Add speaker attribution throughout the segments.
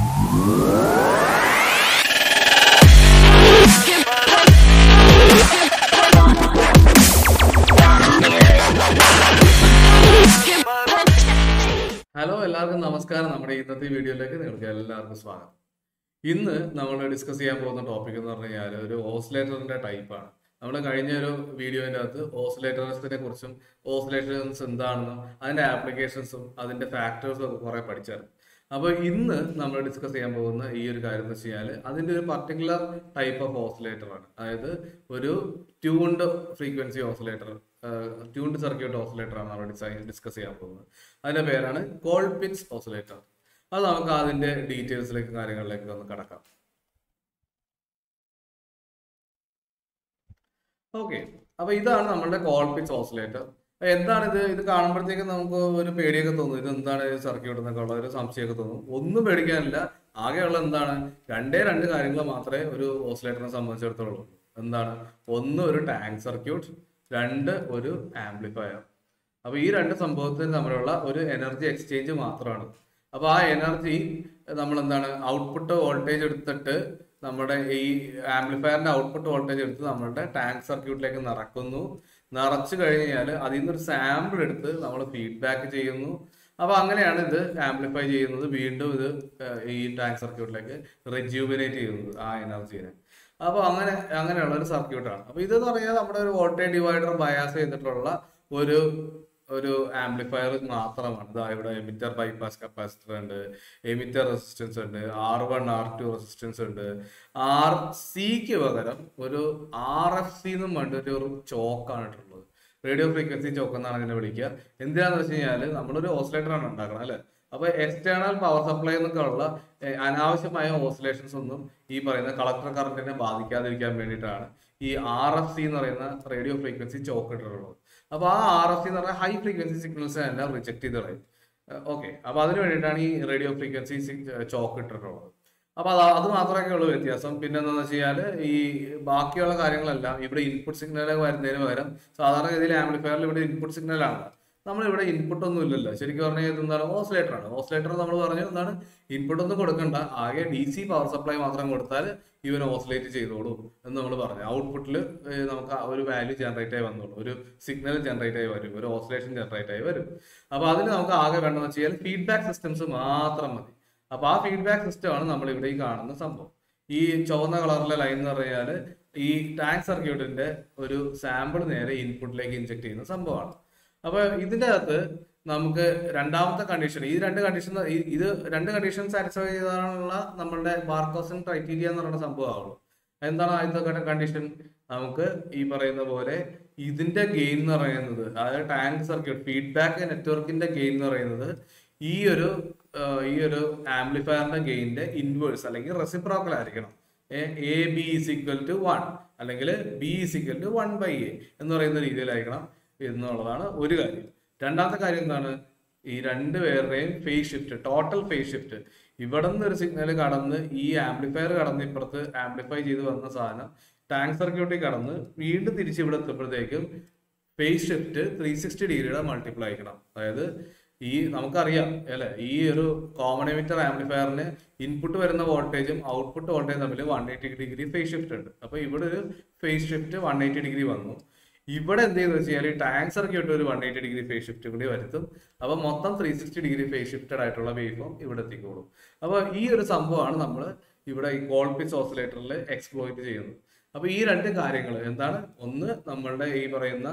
Speaker 1: hello എല്ലാവർക്കും നമസ്കാരം നമ്മുടെ ഇന്നത്തെ വീഡിയോയിലേക്ക് നിങ്ങൾക്ക് എല്ലാവർക്കും സ്വാഗതം ഇന്ന് നമ്മൾ ഡിസ്കസ് ചെയ്യാൻ പോകുന്ന ടോപ്പിക് എന്ന് പറഞ്ഞു കഴിഞ്ഞാൽ ഒരു ഓസിലേറ്ററിന്റെ ടൈപ്പാണ് നമ്മൾ കഴിഞ്ഞ ഒരു വീഡിയോന്റെ അകത്ത് ഓസിലേറ്റേഴ്സിനെ കുറിച്ചും ഓസിലേറ്റേഴ്സ് എന്താണെന്നും അതിന്റെ ആപ്ലിക്കേഷൻസും അതിന്റെ ഫാക്ടേഴ്സും ഒക്കെ കുറെ പഠിച്ചായിരുന്നു അപ്പോൾ ഇന്ന് നമ്മൾ ഡിസ്കസ് ചെയ്യാൻ പോകുന്ന ഈ ഒരു കാര്യം എന്ന് വെച്ച് കഴിഞ്ഞാൽ അതിന്റെ ഒരു പർട്ടിക്കുലർ ടൈപ്പ് ഓഫ് ഓസിലേറ്റർ ആണ് അതായത് ഒരു tuned frequency oscillator tuned circuit oscillator ആണ് നമ്മൾ ഡിസൈൻ ഡിസ്കസ് ചെയ്യാൻ പോകുന്നത് അതിന്റെ പേരാണ് കോൾപിറ്റ്സ് ഓസിലേറ്റർ അത് നമുക്ക് അതിന്റെ ഡീറ്റെയിൽസിലേക്ക് കാര്യങ്ങളിലേക്ക് ഒന്ന് കടക്കാം ഓക്കെ അപ്പൊ ഇതാണ് നമ്മളുടെ കോൾപിറ്റ്സ് ഓസിലേറ്റർ എന്താണ് ഇത് ഇത് കാണുമ്പോഴത്തേക്ക് നമുക്ക് ഒരു പേടിയൊക്കെ തോന്നും ഇത് എന്താണ് സർക്യൂട്ട് എന്നൊക്കെ ഉള്ള ഒരു സംശയമൊക്കെ തോന്നും ഒന്നും പേടിക്കാനില്ല ആകെയുള്ള എന്താണ് രണ്ടേ രണ്ട് കാര്യങ്ങൾ മാത്രമേ ഒരു ഓസിലേറ്ററിനെ സംബന്ധിച്ചിടത്തോളം എന്താണ് ഒന്ന് ഒരു ടാങ്ക് സർക്യൂട്ട് രണ്ട് ഒരു ആംപ്ലിഫയർ അപ്പൊ ഈ രണ്ട് സംഭവത്തിന് തമ്മിലുള്ള ഒരു എനർജി എക്സ്ചേഞ്ച് മാത്രമാണ് അപ്പൊ ആ എനർജി നമ്മൾ എന്താണ് ഔട്ട്പുട്ട് വോൾട്ടേജ് എടുത്തിട്ട് നമ്മുടെ ഈ ആംപ്ലിഫയറിന്റെ ഔട്ട്പുട്ട് വോൾട്ടേജ് എടുത്ത് നമ്മുടെ ടാങ്ക് സർക്യൂട്ടിലേക്ക് നിറക്കുന്നു നിറച്ചു കഴിഞ്ഞാൽ അതിൽ നിന്നൊരു സാമ്പിൾ എടുത്ത് നമ്മൾ ഫീഡ്ബാക്ക് ചെയ്യുന്നു അപ്പൊ അങ്ങനെയാണ് ഇത് ആംപ്ലിഫൈ ചെയ്യുന്നത് വീണ്ടും ഇത് ഏഹ്, ഈ ടാങ്ക് സർക്യൂട്ടിലേക്ക് റെജ്യൂമിനേറ്റ് ചെയ്യുന്നത് ആ എനർജീനെ അപ്പൊ അങ്ങനെ അങ്ങനെയുള്ള ഒരു സർക്യൂട്ടാണ് അപ്പൊ ഇതെന്ന് പറഞ്ഞാൽ നമ്മുടെ ഒരു വോൾട്ടേജ് ഡിവൈഡർ ബയാസ് ചെയ്തിട്ടുള്ള ഒരു ഒരു ആംപ്ലിഫയർ മാത്രമാണ് ഇതാ ഇവിടെ എമിറ്റർ ബൈപ്പാസ് കപ്പാസിറ്റർ ഉണ്ട് എമിറ്റർ റെസിസ്റ്റൻസ് ഉണ്ട് R one R two resistance ഉണ്ട് ആർ സിക്ക് പകരം ഒരു ആർ എഫ് സി എന്നും പറഞ്ഞിട്ട് ഒരു ചോക്കാണ് ഇട്ടുള്ളത് റേഡിയോ ഫ്രീക്വൻസി ചോക്ക് എന്നാണ് ഇതിനെ വിളിക്കുക എന്തിനാന്ന് വെച്ച് കഴിഞ്ഞാൽ നമ്മളൊരു ഓസിലേറ്റർ ആണ് ഉണ്ടാക്കണം അല്ലെ അപ്പൊ എക്സ്റ്റേണൽ പവർ സപ്ലൈ എന്നൊക്കെ ഉള്ള ഏഹ്, അനാവശ്യമായ ഓസിലേഷൻസ് ഒന്നും ഈ പറയുന്ന കളക്ടർ കറന്റിനെ ബാധിക്കാതിരിക്കാൻ വേണ്ടിയിട്ടാണ് ഈ ആർ എഫ് സി എന്ന് പറയുന്ന റേഡിയോ ഫ്രീക്വൻസി ചോക്ക് ഇട്ടിട്ടുള്ളത് അപ്പൊ ആ ആർ എഫ് സി എന്ന് പറഞ്ഞാൽ ഹൈ ഫ്രീക്വൻസി സിഗ്നൽസ് എല്ലാം റിജക്ട് ചെയ്ത് കളയും ഓക്കെ അപ്പൊ അതിന് വേണ്ടിയിട്ടാണ് ഈ റേഡിയോ ഫ്രീക്വൻസി ചോക്ക് ഇട്ടിട്ടുള്ളത് അപ്പൊ അത് അത് മാത്രമേ ഉള്ളൂ വ്യത്യാസം പിന്നെ എന്താണെന്ന് വെച്ച് കഴിഞ്ഞാൽ ഈ ബാക്കിയുള്ള കാര്യങ്ങളെല്ലാം ഇവിടെ ഇൻപുട്ട് സിഗ്നൽ വരുന്നതിന് പകരം സാധാരണഗതിയിൽ ആംപ്ലിഫയറിൽ ഇവിടെ ഇൻപുട്ട് സിഗ്നൽ ആണ് നമ്മൾ ഇവിടെ ഇൻപുട്ട് ഒന്നും ഇല്ലല്ലോ ശരിക്കും പറഞ്ഞാൽ ഇത് എന്താണ് ഓസിലേറ്റർ ആണ് ഓസിലേറ്റർ നമ്മൾ പറഞ്ഞു എന്താണ് ഇൻപുട്ട് ഒന്നും കൊടുക്കണ്ട ആകെ ഡി സി പവർ സപ്ലൈ മാത്രം കൊടുത്താൽ ഇവൻ ഓസിലേറ്റ് ചെയ്തോളൂ എന്ന് നമ്മൾ പറഞ്ഞു ഔട്ട്പുട്ടിൽ നമുക്ക് ആ ഒരു വാല്യൂ ജനറേറ്റ് ആയി വന്നോളൂ ഒരു സിഗ്നൽ ജനറേറ്റ് ആയി വരും ഒരു ഓസിലേഷൻ ജനറേറ്റ് ആയി വരും അപ്പൊ അതിന് നമുക്ക് ആകെ വേണ്ടതെന്ന് വെച്ച് കഴിഞ്ഞാൽ ഫീഡ്ബാക്ക് സിസ്റ്റംസ് മാത്രം മതി അപ്പൊ ആ ഫീഡ്ബാക്ക് സിസ്റ്റം ആണ് നമ്മൾ ഇവിടെ ഈ കാണുന്ന സംഭവം ഈ ചുവന്ന കളറിലെ ലൈൻ എന്ന് പറഞ്ഞാൽ ഈ ടാങ്ക് സർക്യൂട്ടിന്റെ ഒരു സാമ്പിൾ നേരെ ഇൻപുട്ടിലേക്ക് ഇൻജെക്ട് ചെയ്യുന്ന സംഭവമാണ് അപ്പൊ ഇതിന്റെ അകത്ത് നമുക്ക് രണ്ടാമത്തെ കണ്ടീഷൻ ഈ രണ്ട് കണ്ടീഷൻ ഇത് രണ്ട് കണ്ടീഷൻ സാറ്റിസ്ഫൈ ചെയ്താലുള്ള നമ്മളുടെ ബാർക്കോസൺ ക്രൈറ്റീരിയ എന്ന് പറയുന്ന സംഭവമാവുള്ളൂ എന്താണ് ആദ്യത്തെ കണ്ടീഷൻ നമുക്ക് ഈ പറയുന്ന പോലെ ഇതിന്റെ ഗെയിൻ എന്ന് പറയുന്നത് അതായത് ടാങ്ക് സർക്യൂട്ട് ഫീഡ്ബാക്ക് നെറ്റ്വർക്കിന്റെ ഗെയിൻ എന്ന് പറയുന്നത് ഈ ഒരു ആ, ഈ ഒരു ആംപ്ലിഫയറിന്റെ ഗെയിന്റെ ഇൻവേഴ്സ് അല്ലെങ്കിൽ റെസിപ്രോക്കൽ ആയിരിക്കണം A B is equal to one അല്ലെങ്കിൽ B is equal to one by A എന്ന് പറയുന്ന രീതിയിലായിരിക്കണം എന്നുള്ളതാണ് ഒരു കാര്യം രണ്ടാമത്തെ കാര്യം എന്താണ് ഈ രണ്ട് പേരുടെയും phase shift total phase shift ഇവിടെ നിന്ന് ഒരു സിഗ്നൽ കടന്ന് ഈ ആംപ്ലിഫയർ കടന്ന് ഇപ്പുറത്ത് ആംപ്ലിഫൈ ചെയ്ത് വന്ന സാധനം ടാങ്ക് സർക്യൂട്ടിൽ കടന്ന് വീണ്ടും തിരിച്ച് ഇവിടെ എത്തുമ്പോഴത്തേക്കും ഫേസ് ഷിഫ്റ്റ് ത്രീ സിക്സ്റ്റി ഡിഗ്രിയുടെ മൾട്ടിപ്ലൈ ആയിരിക്കണം അതായത് ഈ നമുക്കറിയാം അല്ലെ ഈ ഒരു കോമൺ എമിറ്റർ ആംപ്ലിഫയറിന് ഇൻപുട്ട് വരുന്ന വോൾട്ടേജും ഔട്ട്പുട്ട് വോൾട്ടേജും തമ്മിൽ one eighty degree phase shift ഉണ്ട് അപ്പൊ ഇവിടെ ഒരു phase shift one eighty degree വന്നു ഇവിടെ എന്ത് ചെയ്യുന്നത് വെച്ച് കഴിഞ്ഞാൽ ടാങ്ക് സർക്യൂട്ട് ഒരു one eighty degree phase shift കൂടി വരുത്തും അപ്പൊ മൊത്തം three sixty degree phase shifted ആയിട്ടുള്ള വേവ് ഫോം ഇവിടെ എത്തിക്കോളും അപ്പൊ ഈ ഒരു സംഭവമാണ് നമ്മൾ ഇവിടെ ഈ കോൾപിച്ച് ഓസിലേറ്ററിൽ എക്സ്പ്ലോയിറ്റ് ചെയ്യുന്നത് അപ്പൊ ഈ രണ്ട് കാര്യങ്ങൾ എന്താണ് ഒന്ന് നമ്മളുടെ ഈ പറയുന്ന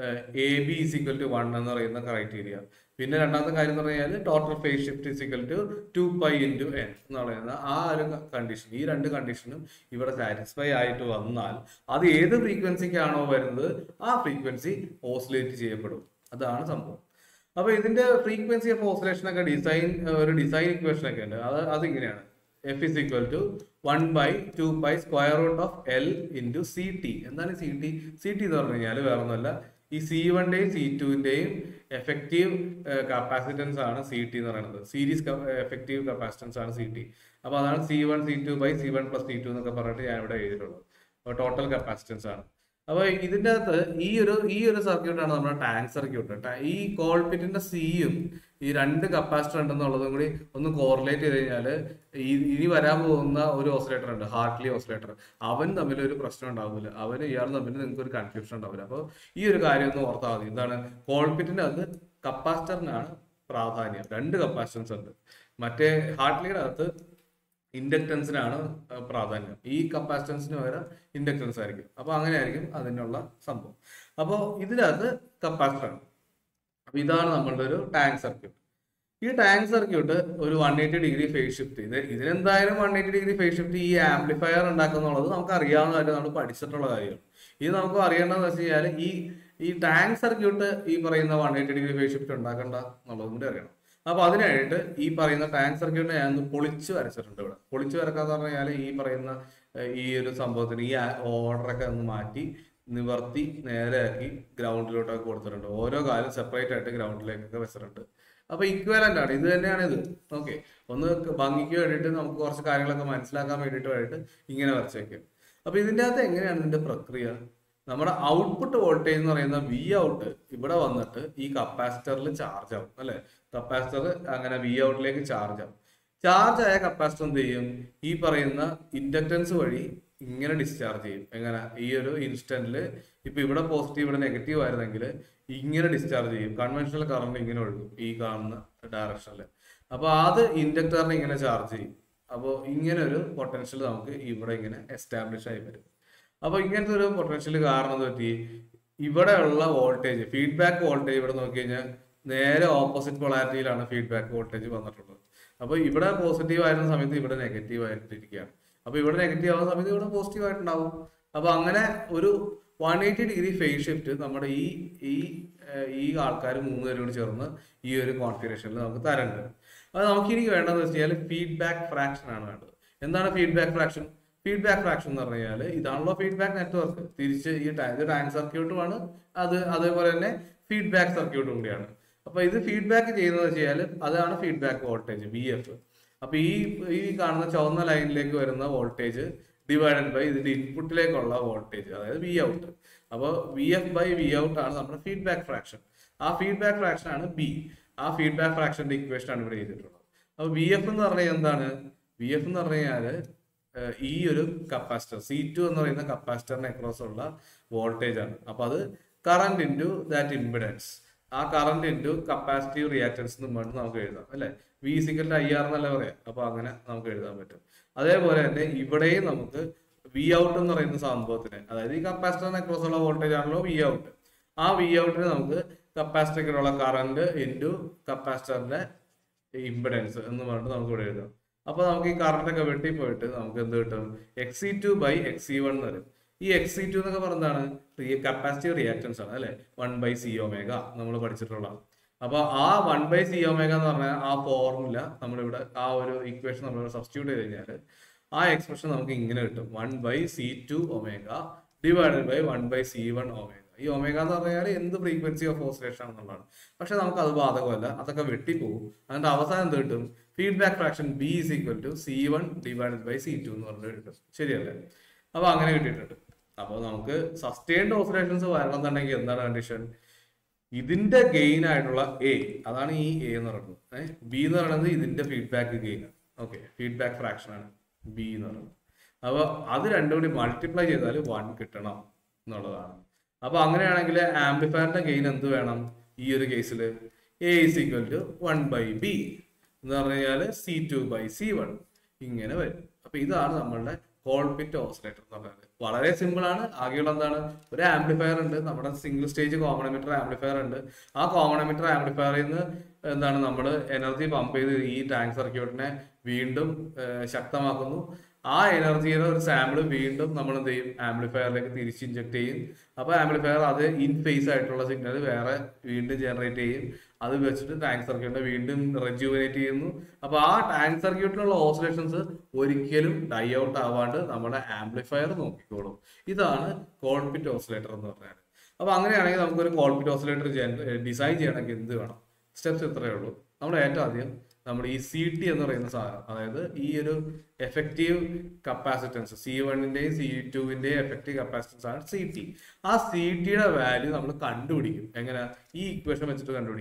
Speaker 1: A B is equal to one എന്ന് പറയുന്ന ക്രൈറ്റീരിയ പിന്നെ രണ്ടാമത്തെ കാര്യം എന്ന് പറഞ്ഞാൽ total phase shift is equal to two pi into N എന്ന് പറയുന്ന ആ ഒരു കണ്ടീഷൻ ഈ രണ്ട് കണ്ടീഷനും ഇവിടെ സാറ്റിസ്ഫൈ ആയിട്ട് വന്നാൽ അത് ഏത് ഫ്രീക്വൻസിക്കാണോ വരുന്നത് ആ ഫ്രീക്വൻസി ഓസിലേറ്റ് ചെയ്യപ്പെടും അതാണ് സംഭവം അപ്പൊ ഇതിന്റെ ഫ്രീക്വൻസി ഓഫ് ഓസിലേഷൻ ഒക്കെ ഡിസൈൻ ഒരു ഡിസൈൻ ഇക്വേഷൻ ഒക്കെ ഉണ്ട് അത് അതിങ്ങനെയാണ് F is equal to one by two by square root of L into C T എന്താണ് സി ടി സി ടി എന്ന് പറഞ്ഞു കഴിഞ്ഞാൽ വേറെ ഒന്നുമല്ല ഈ സി വണ്ണിന്റെയും സി ടുവിന്റെയും എഫക്റ്റീവ് കപ്പാസിറ്റൻസ് ആണ് സി ടി എന്ന് പറയുന്നത് സീരീസ് എഫക്റ്റീവ് കപ്പാസിറ്റൻസ് ആണ് സി ടി അപ്പൊ അതാണ് C one C two by C one plus C to എന്നൊക്കെ പറഞ്ഞിട്ട് ഞാൻ ഇവിടെ എഴുതിയിട്ടുള്ളത് ടോട്ടൽ കപ്പാസിറ്റൻസ് ആണ് അപ്പൊ ഇതിന്റെ അകത്ത് ഈ ഒരു ഈ ഒരു സർക്യൂട്ടാണ് നമ്മുടെ ടാങ്ക് സർക്യൂട്ട് ഈ കോൾപിറ്റിന്റെ സിയും ഈ രണ്ട് കപ്പാസിറ്റർ ഉണ്ടെന്നുള്ളതും കൂടി ഒന്ന് കോറിലേറ്റ് ചെയ്ത് കഴിഞ്ഞാൽ ഈ ഇനി വരാൻ പോകുന്ന ഒരു ഓസിലേറ്റർ ഉണ്ട് ഹാർട്ട്ലി ഓസിലേറ്റർ അവൻ തമ്മിൽ ഒരു പ്രശ്നം ഉണ്ടാവില്ല അവന് ഇയാൾ തമ്മിൽ നിങ്ങൾക്ക് ഒരു കൺഫ്യൂഷൻ ഉണ്ടാവില്ല അപ്പോൾ ഈ ഒരു കാര്യം ഒന്ന് ഓർത്താൽ മതി എന്താണ് കോൾപിറ്റിന്റെ അകത്ത് കപ്പാസിറ്ററിനാണ് പ്രാധാന്യം രണ്ട് കപ്പാസിറ്റൻസ് ഉണ്ട് മറ്റേ ഹാർട്ട്ലിയുടെ അകത്ത് ഇൻഡക്ടൻസിനാണ് പ്രാധാന്യം ഈ കപ്പാസിറ്റൻസിന് പകരം ഇൻഡക്ടൻസ് ആയിരിക്കും അപ്പോൾ അങ്ങനെ ആയിരിക്കും അതിനുള്ള സംഭവം അപ്പോൾ ഇതിനകത്ത് കപ്പാസിറ്ററാണ് അപ്പൊ ഇതാണ് നമ്മളുടെ ഒരു ടാങ്ക് സർക്യൂട്ട് ഈ ടാങ്ക് സർക്യൂട്ട് ഒരു one eighty degree phase shift ഇത് ഇതിനെന്തായാലും one eighty degree phase shift ഈ ആംപ്ലിഫയർ ഉണ്ടാക്കുന്നുള്ളത് നമുക്ക് അറിയാവുന്ന കാര്യം നമ്മൾ പഠിച്ചിട്ടുള്ള കാര്യമാണ് ഇത് നമുക്ക് അറിയേണ്ടതെന്ന് വെച്ച് കഴിഞ്ഞാൽ ഈ ഈ ടാങ്ക് സർക്യൂട്ട് ഈ പറയുന്ന one eighty degree phase shift ഉണ്ടാക്കണ്ട എന്നുള്ളതും കൂടി അറിയണം അപ്പൊ അതിനായിട്ട് ഈ പറയുന്ന ടാങ്ക് സർക്യൂട്ടിനെ ഞാൻ ഒന്ന് പൊളിച്ച് വരച്ചിട്ടുണ്ട് ഇവിടെ പൊളിച്ച് വരക്കാന്ന് പറഞ്ഞു കഴിഞ്ഞാൽ ഈ പറയുന്ന ഏഹ്, ഈ ഒരു സംഭവത്തിന് ഈ ഓർഡറൊക്കെ ഒന്ന് മാറ്റി നിവർത്തി നേരെയാക്കി ഗ്രൗണ്ടിലോട്ടൊക്കെ കൊടുത്തിട്ടുണ്ട് ഓരോ കാലും സെപ്പറേറ്റ് ആയിട്ട് ഗ്രൗണ്ടിലേക്കൊക്കെ വെച്ചിട്ടുണ്ട് അപ്പൊ ഇക്വലന്റ് ആണ് ഇത് തന്നെയാണ് ഇത് ഓക്കെ ഒന്ന് ഭംഗിക്ക് വേണ്ടിയിട്ട് നമുക്ക് കുറച്ച് കാര്യങ്ങളൊക്കെ മനസ്സിലാക്കാൻ വേണ്ടിയിട്ട് വേണ്ടിയിട്ട് ഇങ്ങനെ വരച്ചേക്കും അപ്പൊ ഇതിന്റെ അകത്ത് എങ്ങനെയാണ് ഇതിന്റെ പ്രക്രിയ നമ്മുടെ ഔട്ട്പുട്ട് വോൾട്ടേജ് എന്ന് പറയുന്ന വി ഔട്ട് ഇവിടെ വന്നിട്ട് ഈ കപ്പാസിറ്ററിൽ ചാർജ് ആവും അല്ലെ കപ്പാസിറ്റർ അങ്ങനെ വി ഔട്ടിലേക്ക് ചാർജ് ആവും ചാർജ് ആയ കപ്പാസിറ്റർ എന്ത് ചെയ്യും ഈ പറയുന്ന ഇൻഡക്ടൻസ് വഴി ഇങ്ങനെ ഡിസ്ചാർജ് ചെയ്യും എങ്ങനെ ഈ ഒരു ഇൻസ്റ്റന്റിൽ ഇപ്പൊ ഇവിടെ പോസിറ്റീവ് ഇവിടെ നെഗറ്റീവ് ആയിരുന്നെങ്കിൽ ഇങ്ങനെ ഡിസ്ചാർജ് ചെയ്യും കൺവെൻഷണൽ കറണ്ട് ഇങ്ങനെ ഒഴുകും ഈ കാണുന്ന ഡയറക്ഷനിൽ അപ്പൊ അത് ഇൻഡക്ടറിനെ ഇങ്ങനെ ചാർജ് ചെയ്യും അപ്പോൾ ഇങ്ങനെ ഒരു പൊട്ടൻഷ്യൽ നമുക്ക് ഇവിടെ ഇങ്ങനെ എസ്റ്റാബ്ലിഷ് ആയി വരും അപ്പൊ ഇങ്ങനത്തെ ഒരു പൊട്ടൻഷ്യൽ കാരണം എന്ത് പറ്റി ഇവിടെയുള്ള വോൾട്ടേജ് ഫീഡ്ബാക്ക് വോൾട്ടേജ് ഇവിടെ നോക്കി കഴിഞ്ഞാൽ നേരെ ഓപ്പോസിറ്റ് പൊളാരിറ്റിയിലാണ് ഫീഡ്ബാക്ക് വോൾട്ടേജ് വന്നിട്ടുള്ളത് അപ്പൊ ഇവിടെ പോസിറ്റീവ് ആയിരുന്ന സമയത്ത് ഇവിടെ നെഗറ്റീവ് ആയിട്ടിരിക്കുകയാണ് അപ്പൊ ഇവിടെ നെഗറ്റീവ് ആവുന്ന സമയത്ത് ഇവിടെ പോസിറ്റീവ് ആയിട്ടുണ്ടാവും അപ്പൊ അങ്ങനെ ഒരു one eighty degree phase shift നമ്മുടെ ഈ ഈ ഏഹ്, ഈ ആൾക്കാർ മൂന്ന് പേരും കൂടി ചേർന്ന് ഈ ഒരു കോൺഫിഗറേഷനിൽ നമുക്ക് തരേണ്ടത് അത് നമുക്ക് ഇനി വേണ്ടതെന്ന് വെച്ച് കഴിഞ്ഞാൽ ഫീഡ്ബാക്ക് ഫ്രാക്ഷൻ ആണ് വേണ്ടത് എന്താണ് ഫീഡ്ബാക്ക് ഫ്രാക്ഷൻ ഫീഡ്ബാക്ക് ഫ്രാക്ഷൻ എന്ന് പറഞ്ഞു കഴിഞ്ഞാൽ ഇതാണല്ലോ ഫീഡ്ബാക്ക് നെറ്റ്വർക്ക് തിരിച്ച് ഈ ടാ- ഇത് ടാങ്ക് സർക്യൂട്ടുമാണ് അത് അതേപോലെ തന്നെ ഫീഡ്ബാക്ക് സർക്യൂട്ടും കൂടിയാണ് അപ്പൊ ഇത് ഫീഡ്ബാക്ക് ചെയ്യുന്നത് വെച്ച് കഴിഞ്ഞാൽ അതാണ് ഫീഡ്ബാക്ക് വോൾട്ടേജ് വി എഫ് അപ്പൊ ഈ ഈ കാണുന്ന ചുവന്ന ലൈനിലേക്ക് വരുന്ന വോൾട്ടേജ് ഡിവൈഡഡ് ബൈ ഇതിന്റെ ഇൻപുട്ടിലേക്കുള്ള വോൾട്ടേജ് അതായത് വി ഔട്ട് അപ്പോൾ V F by V out ആണ് നമ്മുടെ ഫീഡ്ബാക്ക് ഫ്രാക്ഷൻ ആ ഫീഡ്ബാക്ക് ഫ്രാക്ഷൻ ആണ് ബി ആ ഫീഡ്ബാക്ക് ഫ്രാക്ഷന്റെ ഇക്വേഷൻ ആണ് ഇവിടെ ചെയ്തിട്ടുള്ളത് അപ്പൊ വി എഫ് എന്ന് പറഞ്ഞാൽ എന്താണ് വി എഫ് എന്ന് പറഞ്ഞു കഴിഞ്ഞാല് ഏഹ് ഈ ഒരു കപ്പാസിറ്റർ സി ടു എന്ന് പറയുന്ന കപ്പാസിറ്ററിന് അക്രോസ് ഉള്ള വോൾട്ടേജ് ആണ് അപ്പൊ അത് കറന്റ് ഇൻറ്റു ദാറ്റ് ഇമ്പിഡൻസ് ആ കറന്റ് ഇൻറ്റു കപ്പാസിറ്റീവ് റിയാക്ടൻസ് എന്ന് പറഞ്ഞ് നമുക്ക് എഴുതാം അല്ലെ വി സിക്കൽ ഐ ആർ എന്നല്ല പറയാം അപ്പൊ അങ്ങനെ നമുക്ക് എഴുതാൻ പറ്റും അതേപോലെ തന്നെ ഇവിടെയും നമുക്ക് വി ഔട്ട് എന്ന് പറയുന്ന സംഭവത്തിന് അതായത് ഈ കപ്പാസിറ്ററിന് അക്രോസ് ഉള്ള വോൾട്ടേജ് ആണല്ലോ വി ഔട്ട് ആ വി ഔട്ടിന് നമുക്ക് കപ്പാസിറ്ററിലുള്ള കറന്റ് ഇൻറ്റു കപ്പാസിറ്ററിന്റെ ഇമ്പിഡൻസ് എന്ന് പറഞ്ഞിട്ട് നമുക്ക് ഇവിടെ എഴുതാം അപ്പൊ നമുക്ക് ഈ കറണ്ട് ഒക്കെ വെട്ടി പോയിട്ട് നമുക്ക് എന്ത് കിട്ടും X C two by X C one എന്ന് വരും ഈ എക്സ് സി ടു എന്നൊക്കെ പറഞ്ഞതാണ് കപ്പാസിറ്റി റിയാക്ടൻസ് ആണ് അല്ലെ വൺ ബൈ സി ഒമേഗ നമ്മൾ പഠിച്ചിട്ടുള്ള അപ്പൊ ആ വൺ ബൈ സി ഒമേഗ എന്ന് പറഞ്ഞ ആ ഫോർമുല നമ്മളിവിടെ ആ ഒരു ഇക്വേഷൻ നമ്മൾ സബ്സ്റ്റിറ്റ്യൂട്ട് ചെയ്ത് കഴിഞ്ഞാൽ ആ എക്സ്പ്രഷൻ നമുക്ക് ഇങ്ങനെ കിട്ടും one by C two omega divided by one by C one omega ഈ ഒമേഗ എന്ന് പറഞ്ഞാൽ എന്ത് ഫ്രീക്വൻസി ഓഫ് ഓസിലേഷൻ ആണെന്നുള്ളതാണ് പക്ഷെ നമുക്ക് അത് ബാധകമല്ല അതൊക്കെ വെട്ടിപ്പോകും അതിന്റെ അവസാനം എന്ത് കിട്ടും feedback fraction B is equal to C one divided by C two എന്ന് പറഞ്ഞിട്ട് കിട്ടും ശരിയല്ലേ അപ്പൊ അങ്ങനെ കിട്ടിയിട്ടുണ്ട് അപ്പോൾ നമുക്ക് സസ്റ്റൈൻഡ് ഓസിലേഷൻസ് വരണമെന്നുണ്ടെങ്കിൽ എന്താണ് കണ്ടീഷൻ ഇതിന്റെ ഗെയിൻ ആയിട്ടുള്ള എ അതാണ് ഈ എ എന്ന് പറയുന്നത് ഏഹ് ബി എന്ന് പറയുന്നത് ഇതിന്റെ feedback gain okay feedback fraction ആണ് ബി എന്ന് പറയുന്നത് അപ്പൊ അത് രണ്ടും കൂടി മൾട്ടിപ്ലൈ ചെയ്താൽ വൺ കിട്ടണം എന്നുള്ളതാണ് അപ്പൊ അങ്ങനെയാണെങ്കിൽ ആംപ്ലിഫയറിന്റെ ഗെയിൻ എന്ത് വേണം ഈ ഒരു കേസിൽ A is equal to one by B എന്ന് പറഞ്ഞു കഴിഞ്ഞാൽ C two by C one ഇങ്ങനെ വരും അപ്പൊ ഇതാണ് നമ്മളുടെ കോൾപിറ്റ് ഓസിലേറ്റർ എന്ന് പറയുന്നത് വളരെ സിമ്പിൾ ആണ് ആകെയുള്ള എന്താണ് ഒരു ആംപ്ലിഫയർ ഉണ്ട് നമ്മുടെ സിംഗിൾ സ്റ്റേജ് കോമണമീറ്റർ ആംപ്ലിഫയർ ഉണ്ട് ആ കോമണമീറ്റർ ആംപ്ലിഫയറിൽ നിന്ന് എന്താണ് നമ്മൾ എനർജി പമ്പ് ചെയ്ത് ഈ ടാങ്ക് സർക്യൂട്ടിനെ വീണ്ടും ഏഹ്, ശക്തമാക്കുന്നു ആ എനർജിയുടെ ഒരു സാമ്പിൾ വീണ്ടും നമ്മൾ എന്ത് ചെയ്യും ആംപ്ലിഫയറിലേക്ക് തിരിച്ച് ഇഞ്ചെക്ട് ചെയ്യും അപ്പൊ ആംപ്ലിഫയർ അത് ഇൻ ഫേസ് ആയിട്ടുള്ള സിഗ്നൽ വേറെ വീണ്ടും ജനറേറ്റ് ചെയ്യും അത് വെച്ചിട്ട് ടാങ്ക് സർക്യൂട്ടിനെ വീണ്ടും റെജ്യൂവിനേറ്റ് ചെയ്യുന്നു അപ്പൊ ആ ടാങ്ക് സർക്യൂട്ടിലുള്ള ഓസിലേഷൻസ് ഒരിക്കലും ഡൈ ഔട്ട് ആവാണ്ട് നമ്മുടെ ആംപ്ലിഫയർ നോക്കിക്കോളും ഇതാണ് കോൾപിറ്റ് ഓസിലേറ്റർ എന്ന് പറഞ്ഞാൽ അപ്പൊ അങ്ങനെയാണെങ്കിൽ നമുക്കൊരു കോൾപിറ്റ് ഓസിലേറ്റർ ഡിസൈൻ ചെയ്യണമെങ്കിൽ എന്ത് വേണം സ്റ്റെപ്സ് ഇത്രയേ ഉള്ളൂ നമ്മൾ ഏറ്റവും ആദ്യം നമ്മൾ ഈ സി ടി എന്ന് പറയുന്ന സാധനം അതായത് ഈ ഒരു എഫക്റ്റീവ് കപ്പാസിറ്റൻസ് സി വണ്ണിന്റെയും സി ടുവിന്റെയും എഫക്റ്റീവ് കപ്പാസിറ്റൻസ് ആണ് സി ടി ആ സി ടിയുടെ വാല്യൂ നമ്മൾ കണ്ടുപിടിക്കും എങ്ങനെ ഈ ഇക്വേഷൻ വെച്ചിട്ട് കണ്ടുപിടിക്കും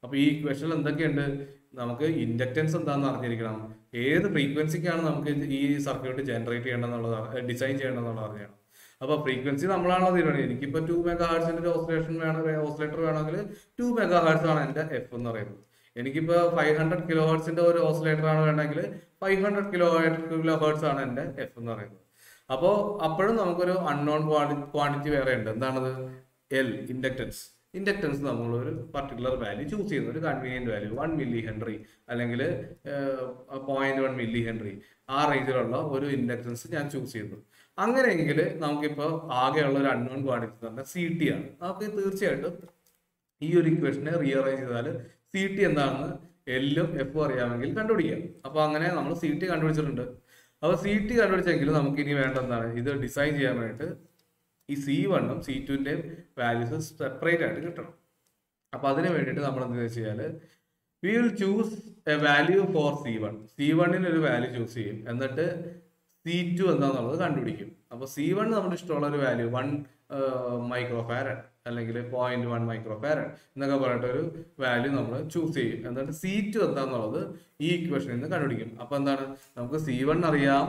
Speaker 1: അപ്പൊ ഈ ഇക്വേഷനിൽ എന്തൊക്കെയുണ്ട് നമുക്ക് ഇൻഡക്റ്റൻസ് എന്താണെന്ന് അറിഞ്ഞിരിക്കണം ഏത് ഫ്രീക്വൻസിക്കാണ് നമുക്ക് ഈ സർക്യൂട്ട് ജനറേറ്റ് ചെയ്യേണ്ടതെന്നുള്ളത് ഡിസൈൻ ചെയ്യേണ്ടതെന്നുള്ളത് അറിയണം അപ്പൊ ഫ്രീക്വൻസി നമ്മളാണല്ലോ തീരുമാനിക്കുന്നത് എനിക്കിപ്പോ ടു മെഗാ ഹാർട്സിന്റെ ഒരു ഓസിലേഷൻ വേണം ഓസിലേറ്റർ വേണമെങ്കിൽ ടു മെഗാ ഹാർട്സ് ആണ് എന്റെ എഫ് എന്ന് പറയുന്നത് എനിക്കിപ്പോ ഫൈവ് ഹൺഡ്രഡ് കിലോ ഹേർട്സിന്റെ ഒരു ഓസിലേറ്റർ ആണ് വേണമെങ്കിൽ five hundred kilo kilohertz ആണ് എന്റെ എഫ് എന്ന് പറയുന്നത് അപ്പോൾ അപ്പോഴും നമുക്കൊരു അൺനോൺ ക്വാണ്ടിറ്റി വേറെ ഉണ്ട് എന്താണത് എൽ ഇൻഡക്റ്റൻസ് ഇൻഡക്റ്റൻസ് നമ്മൾ ഒരു പർട്ടിക്കുലർ വാല്യൂ ചൂസ് ചെയ്യുന്നു ഒരു convenient value one millihenry അല്ലെങ്കിൽ പോയിന്റ് വൺ മില്ലി ഹെൻറി ആ റേഞ്ചിലുള്ള ഒരു ഇൻഡക്റ്റൻസ് ഞാൻ ചൂസ് ചെയ്യുന്നു അങ്ങനെയെങ്കിൽ നമുക്കിപ്പോൾ ആകെയുള്ള ഒരു അൺനോൺ ക്വാണ്ടിറ്റി തന്നെ സി ടി ആണ് നമുക്ക് തീർച്ചയായിട്ടും ഈ ഒരു ഇക്വേഷനെ റീഅറേഞ്ച് ചെയ്താൽ സി ടി എന്താണെന്ന് എല്ലും എഫും അറിയാമെങ്കിൽ കണ്ടുപിടിക്കാം അപ്പൊ അങ്ങനെ നമ്മൾ സി ടി കണ്ടുപിടിച്ചിട്ടുണ്ട് അപ്പൊ സി ടി കണ്ടുപിടിച്ചെങ്കിൽ നമുക്ക് ഇനി വേണ്ട എന്താണ് ഇത് ഡിസൈൻ ചെയ്യാൻ വേണ്ടിയിട്ട് ഈ സി വണ്ണും സി ടുവിന്റെയും വാല്യൂസ് സെപ്പറേറ്റ് ആയിട്ട് കിട്ടണം അപ്പൊ അതിന് വേണ്ടിയിട്ട് നമ്മൾ എന്ത് വെച്ചാല് we will choose a value for C one C വണ്ണിന് ഒരു വാല്യൂ ചൂസ് ചെയ്യും എന്നിട്ട് സി ടു എന്താണെന്നുള്ളത് കണ്ടുപിടിക്കും അപ്പൊ സി വൺ നമ്മുടെ ഇഷ്ടമുള്ള ഒരു വാല്യൂ വൺ മൈക്രോ ഫാരഡ് അല്ലെങ്കിൽ പോയിന്റ് വൺ മൈക്രോ ഫാരഡ് എന്നൊക്കെ പറഞ്ഞിട്ട് ഒരു വാല്യൂ നമ്മൾ ചൂസ് ചെയ്യും എന്നിട്ട് സി ടു എന്താന്നുള്ളത് ഈ ഇക്വേഷനിൽ നിന്ന് കണ്ടുപിടിക്കും അപ്പൊ എന്താണ് നമുക്ക് സി വൺ അറിയാം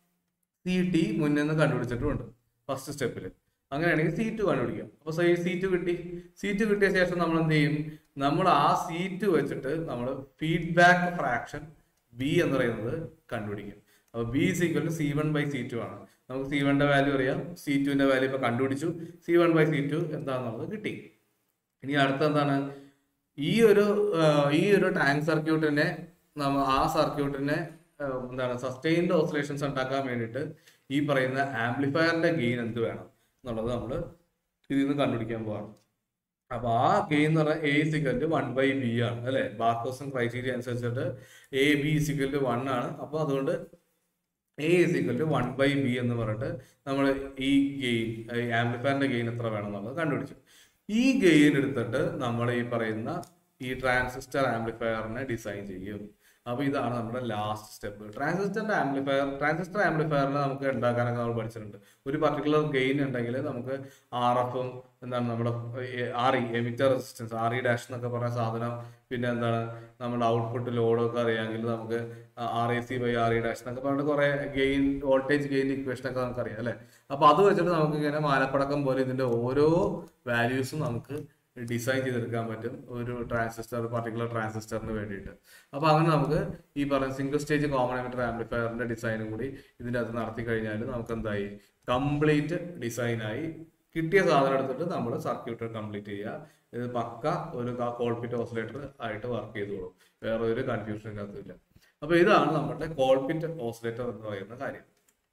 Speaker 1: സി ടി മുന്നിൽ നിന്ന് കണ്ടുപിടിച്ചിട്ടുമുണ്ട് ഫസ്റ്റ് സ്റ്റെപ്പിൽ അങ്ങനെയാണെങ്കിൽ സി ടു കണ്ടുപിടിക്കാം അപ്പൊ സി ടു കിട്ടി സി ടു കിട്ടിയ ശേഷം നമ്മൾ എന്ത് ചെയ്യും നമ്മൾ ആ സി ടു വെച്ചിട്ട് നമ്മൾ ഫീഡ്ബാക്ക് ഫ്രാക്ഷൻ ബി എന്ന് പറയുന്നത് കണ്ടുപിടിക്കും അപ്പൊ B is equal to C one by C two ആണ് നമുക്ക് സി വണ്ണിന്റെ വാല്യൂ അറിയാം സി ടുവിന്റെ വാല്യൂ ഇപ്പൊ കണ്ടുപിടിച്ചു C one by C two എന്താണെന്നുള്ളത് കിട്ടി ഇനി അടുത്ത എന്താണ് ഈ ഒരു ആ, ഈ ഒരു ടാങ്ക് സർക്യൂട്ടിനെ നമ്മ ആ സർക്യൂട്ടിനെ ആ, എന്താണ് സസ്റ്റെയിൻഡ് ഓസിലേഷൻസ് ഉണ്ടാക്കാൻ വേണ്ടിയിട്ട് ഈ പറയുന്ന ആംപ്ലിഫയറിന്റെ ഗെയിൻ എന്ത് വേണം എന്നുള്ളത് നമ്മൾ ഇതിൽ നിന്ന് കണ്ടുപിടിക്കാൻ പോവാണ് അപ്പൊ ആ ഗെയിൻ എന്ന് പറഞ്ഞാൽ A equal to one by B ആണ് അല്ലെ ബാർക്കോസൺ ക്രൈറ്റീരിയ അനുസരിച്ചിട്ട് A B equal to one ആണ് അപ്പൊ അതുകൊണ്ട് A is equal to one by B എന്ന് പറഞ്ഞിട്ട് നമ്മൾ ഈ ഗെയിൻ ആംപ്ലിഫയറിന്റെ ഗെയിൻ എത്ര വേണം എന്നുള്ളത് കണ്ടുപിടിച്ചു ഈ ഗെയിൻ എടുത്തിട്ട് നമ്മൾ ഈ പറയുന്ന ഈ ട്രാൻസിസ്റ്റർ ആംപ്ലിഫയറിനെ ഡിസൈൻ ചെയ്യും അപ്പൊ ഇതാണ് നമ്മുടെ ലാസ്റ്റ് സ്റ്റെപ്പ് ട്രാൻസിസ്റ്ററിന്റെ ആംപ്ലിഫയർ ട്രാൻസിസ്റ്റർ ആംപ്ലിഫയറിനെ നമുക്ക് ഉണ്ടാക്കാനൊക്കെ നമ്മൾ പഠിച്ചിട്ടുണ്ട് ഒരു പർട്ടിക്കുലർ ഗെയിൻ ഉണ്ടെങ്കിൽ നമുക്ക് ആർ എഫും എന്താണ് നമ്മുടെ R E emitter resistance R E dash എന്നൊക്കെ പറഞ്ഞ സാധനം പിന്നെ എന്താണ് നമ്മുടെ ഔട്ട്പുട്ട് ലോഡൊക്കെ അറിയാമെങ്കിൽ നമുക്ക് R A C by R E dash എന്നൊക്കെ പറഞ്ഞിട്ട് കുറെ ഗെയിൻ വോൾട്ടേജ് ഗെയിൻ ഇക്വേഷൻ ഒക്കെ നമുക്ക് അറിയാം അല്ലെ അപ്പൊ അത് വെച്ചിട്ട് നമുക്ക് ഇങ്ങനെ മാലപ്പടക്കം പോലെ ഇതിന്റെ ഓരോ വാല്യൂസും നമുക്ക് ഡിസൈൻ ചെയ്തെടുക്കാൻ പറ്റും ഒരു ട്രാൻസിസ്റ്റർ പർട്ടിക്കുലർ ട്രാൻസിസ്റ്ററിന് വേണ്ടിയിട്ട് അപ്പൊ അങ്ങനെ നമുക്ക് ഈ പറഞ്ഞ സിംഗിൾ സ്റ്റേജ് കോമൺ എമിറ്റർ ആംപ്ലിഫയറിന്റെ ഡിസൈനും കൂടി ഇതിന്റെ അകത്ത് നടത്തി കഴിഞ്ഞാൽ നമുക്ക് എന്തായി കംപ്ലീറ്റ് ഡിസൈനായി കിട്ടിയ സാധനം എടുത്തിട്ട് നമ്മൾ സർക്യൂട്ട് കംപ്ലീറ്റ് ചെയ്യുക ഇത് പക്ക ഒരു കോൾപിറ്റ് ഓസിലേറ്റർ ആയിട്ട് വർക്ക് ചെയ്തോളും വേറെ ഒരു കൺഫ്യൂഷൻ ഇല്ല അപ്പൊ ഇതാണ് നമ്മുടെ കോൾപിറ്റ് ഓസിലേറ്റർ എന്ന് പറയുന്ന കാര്യം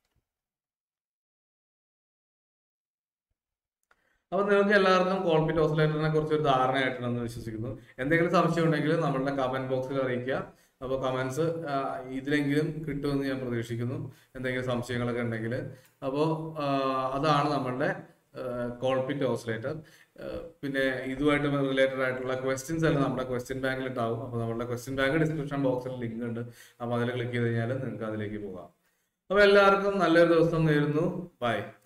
Speaker 1: അപ്പൊ നിങ്ങൾക്ക് എല്ലാവർക്കും കോൾപിറ്റ് ഓസിലേറ്ററിനെ കുറിച്ച് ഒരു ധാരണയായിട്ടുണ്ടെന്ന് വിശ്വസിക്കുന്നു എന്തെങ്കിലും സംശയം ഉണ്ടെങ്കിൽ നമ്മളുടെ കമന്റ് ബോക്സിൽ അറിയിക്കുക അപ്പോൾ കമന്റ്സ് ഇതിലെങ്കിലും കിട്ടുമെന്ന് ഞാൻ പ്രതീക്ഷിക്കുന്നു എന്തെങ്കിലും സംശയങ്ങളൊക്കെ ഉണ്ടെങ്കിൽ അപ്പോൾ അതാണ് നമ്മളുടെ കോൾപിറ്റ് ഓസിലേറ്റർ പിന്നെ ഇതുമായിട്ട് റിലേറ്റഡ് ആയിട്ടുള്ള ക്വസ്റ്റ്യൻസ് എല്ലാം നമ്മുടെ ക്വസ്റ്റ്യൻ ബാങ്കിൽ ഇട്ടാവും അപ്പോൾ നമ്മുടെ ക്വസ്റ്റ്യൻ ബാങ്ക് ഡിസ്ക്രിപ്ഷൻ ബോക്സിൽ ലിങ്ക് ഉണ്ട് അപ്പോൾ അതിൽ ക്ലിക്ക് ചെയ്ത് കഴിഞ്ഞാൽ നിങ്ങൾക്ക് അതിലേക്ക് പോകാം അപ്പോൾ എല്ലാവർക്കും നല്ലൊരു ദിവസം നേരുന്നു ബൈ